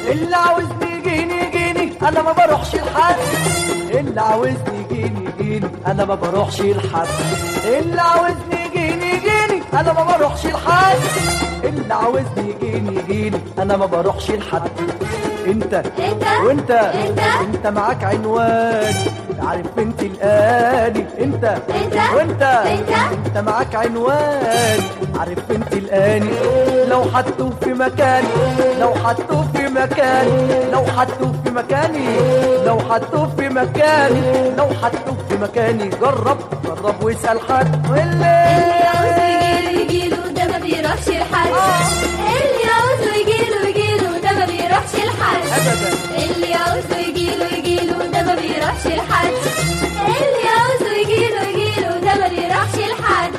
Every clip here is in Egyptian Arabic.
اللي عاوزني يجيني يجيني انا ما بروحش لحد اللي عاوزني يجيني يجيني انا ما بروحش لحد اللي عاوزني يجيني يجيني انا ما بروحش لحد اللي عاوزني يجيني يجيني انا ما بروحش لحد انت انت وانت انت انت معاك عنوان عارف انت الاني انت انت وانت انت انت معاك عنوان عارف انت الاني لو حطوه في مكاني لو حطوه في مكاني لو حطوه في مكاني لو حطوه في مكاني لو حطوه في مكاني جرب جرب واسال حد اللي عاوزه يجيله يجيله ده ما بيروحش لحد اللي عاوزه يجيله يجيله ده ما بيروحش لحد ابدا اللي عاوزه يجيله يجيله ده ما بيروحش لحد اللي عاوزه يجيله يجيله ده ما بيروحش لحد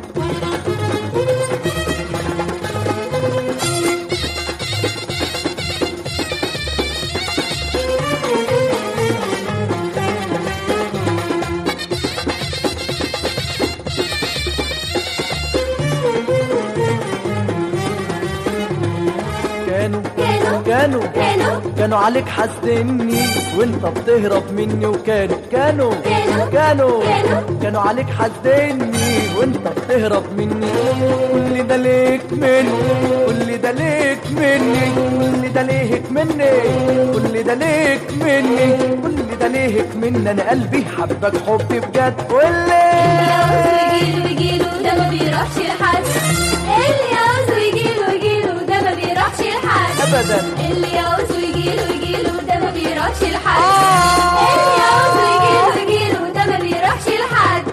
كانوا كانوا كانوا كانوا كانوا عليك حاسدني وانت بتهرب مني وكانوا كانوا كانوا كانوا كانوا كانوا عليك حاسدني وانت بتهرب مني كل ده ليك مني كل ده ليك مني كل ده ليك مني كل ده ليك مني كل ده ليك مني انا قلبي حبك حب بجد اللي عاوزه واللي يجيله يجيله ده ما بيروحش لحد اللي عاوزه يجيله يجيله ده ما بيروحش لحد ابدا اللي عاوزه يجيله يجيله ده ما بيروحش لحد اللي عاوزه يجيله يجيله ده ما بيروحش لحد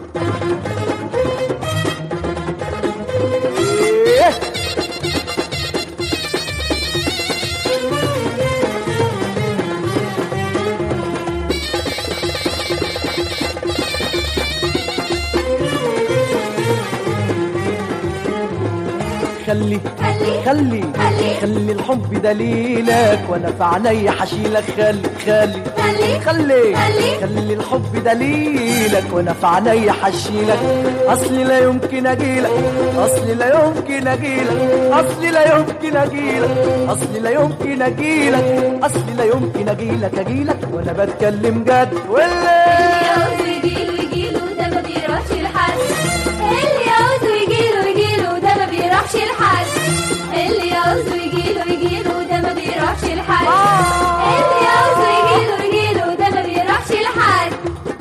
إيه. خلي خلي خلي خلي خلي الحب دليلك وانا في عيني حشيلك خلي خلي خلي خلي خلي. خلي الحب دليلك وانا في عيني حشيلك اصلي لا يمكن اجيلك اصلي لا يمكن اجيلك اصلي لا يمكن اجيلك اصلي لا يمكن اجيلك اصلي لا يمكن اجيلك اجيلك وانا بتكلم جد اللي واللي عاوزه يجيله يجيله ده ما بيروحش لحد اللي عاوزه يجيله يجيله ده ما بيروحش لحد اللي عاوزه يجيله يجيله ده ما بيروحش لحد اللي عاوزه يجيله يجيله ده ما بيروحش لحد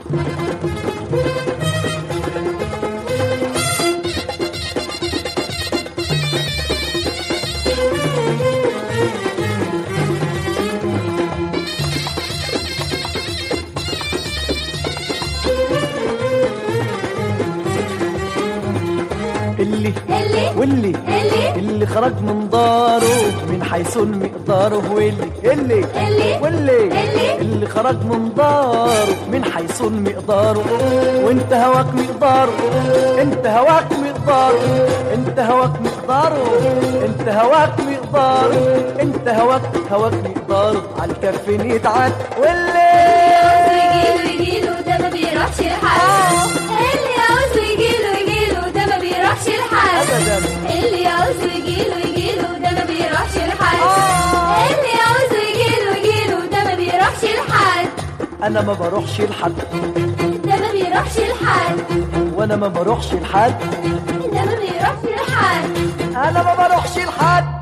اللي اللي واللي اللي اللي خرج من داره من حيث مقداره واللي اللي اللي واللي اللي اللي خرج من داره من حيث مقداره وانت هواك مقداره انت هواك مقداره انت هواك مقداره انت هواك مقداره انت هواك هواك مقداره على الكف يتعد واللي يجيله يجيله ده ما بيروحش لحد اللي عاوزه يجيله يجيله ده ما بيروحش لحد ابدا اللي عاوزه يجيله يجيله ده ما بيروحش لحد اللي عاوزه يجيله يجيله ده ما بيروحش لحد انا ما بروحش لحد ده ما بيروحش لحد وانا ما بروحش لحد ده ما بيروحش لحد انا ما بروحش لحد